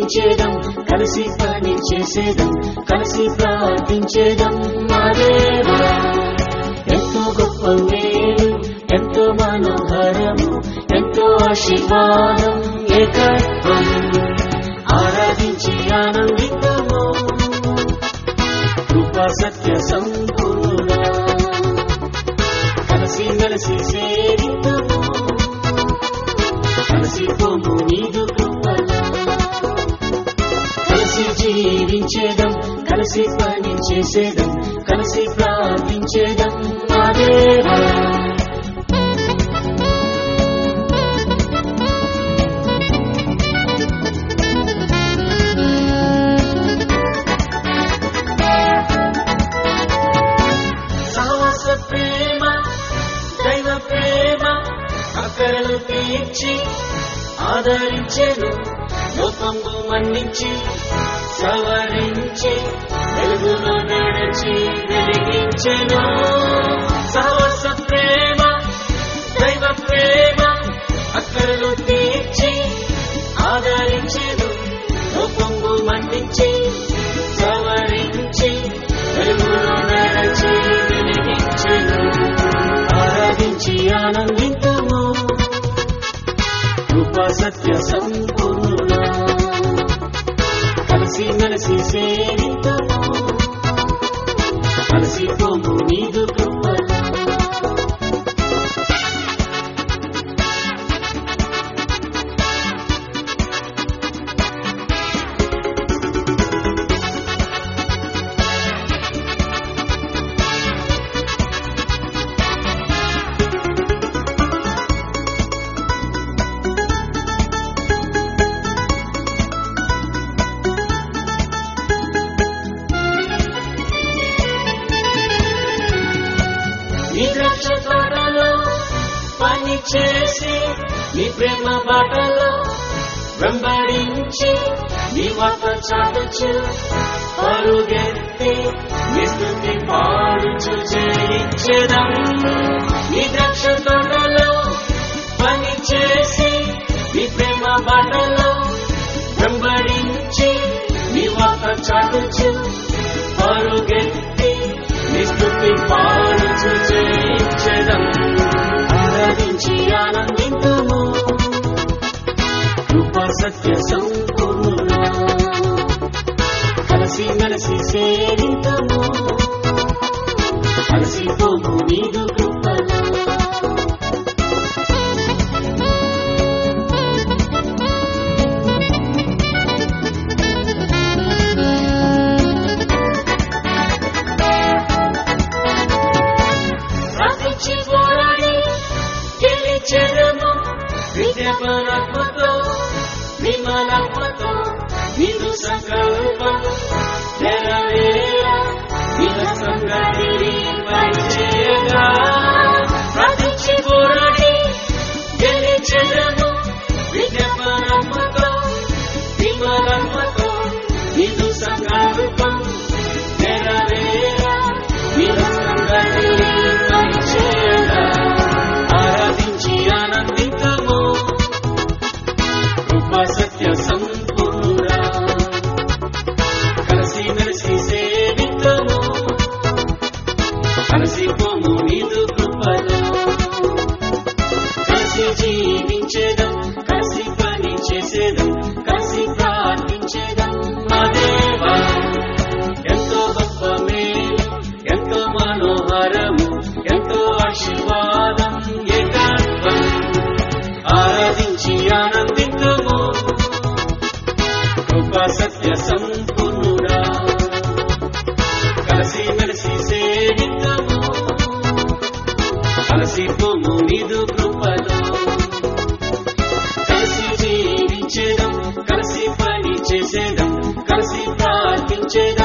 జీవించేదం కలిసి పని చేసేదం కలిసి ప్రార్థించేదం మా దేవా ఎంతో గొప్ప మేలు ఎంతో మనోహరము ఎంతో ఆశీర్వాదం ఏకత్వం ఆరాధించి ఆనందిద్దాము కృపా సత్య సంపూర్ణ కలిసి మెలిసి సేవిద్దాము కలిసి పోము నీదు కృపలో కలిసి జీవించేదం కలిసి పని చేసేదం కలిసి ప్రార్థించేదం మా దేవా సహవాస ప్రేమ దైవ ప్రేమ అక్కరలు తీర్చి ఆదరించెను లోపంబు మన్నించి సవరించి వెలుగులో నడిచి వెలిగించెను సహవాస ప్రేమ దైవ ప్రేమ అక్కరలు తీర్చి ఆదరించెను లోపంబు మన్నించి సవరించి వెలుగులో నడిచి వెలిగించెను ఆరాధించి ఆనందిద్దాము కృపా సత్య సంపూర్ణ కలిసి మెలిసి సేవిద్దాము కలిసి పోము నీదు కృపలో నీ ద్రాక్ష తోటలో పని చేసి నీ ప్రేమ బాటలో వెంబడించి నీ వాత చాటుచు పరుగెత్తి నీ స్థుతి పాడుచు జయించేదం నీ ద్రాక్ష తోటలో పని చేసి నీ ప్రేమ బాటలో వెంబడించి నీ వాత చాటుచు పరుగెత్తి నీ స్థుతి పాడుచు జయించెదం ఆరాధించి ఆనందిద్దాము కృపా సత్య సంపూర్ణ కలిసి మెలిసి సేవిద్దాము కలిసి పోము నీదు కృపలో ప్రార్థించి పోరాడి గెలిచెదము విద్యపరాత్మతో విమలాత్మతో నీదు సంకల్పం నెరవేర నీల సంగతిని పరిచయగా ప్రార్థించి పోరాడి గెలిచెదము విద్యపరాత్మతో విమలాత్మతో నీదు సంకల్పం నెరవేర నీల సంగతిని పరిచయగా ఆరాధించి ఆనందిద్దాము కృపా సత్య సంపూర్ణ కలిసి మెలిసి సేవిద్దాము కలిసి పోము నీదు కృపలో కలిసి జీవించేదం కలిసి పని చేసేదం కలిసి ప్రార్థించేదం మా దేవా ఎంతో గొప్ప మేలు ఎంతో మనోహరము ఎంతో ఆశీర్వాదం ఏకత్వం ఆరాధించి ఆనందిద్దాము కృపా సత్య సంపూర్ణుడా కలిసి మెలిసి సేవిద్దాము కలిసి పోము నీదు కృపలో కలిసి జీవించేదం కలిసి పని చేసేదం కలిసి ప్రార్థించేదం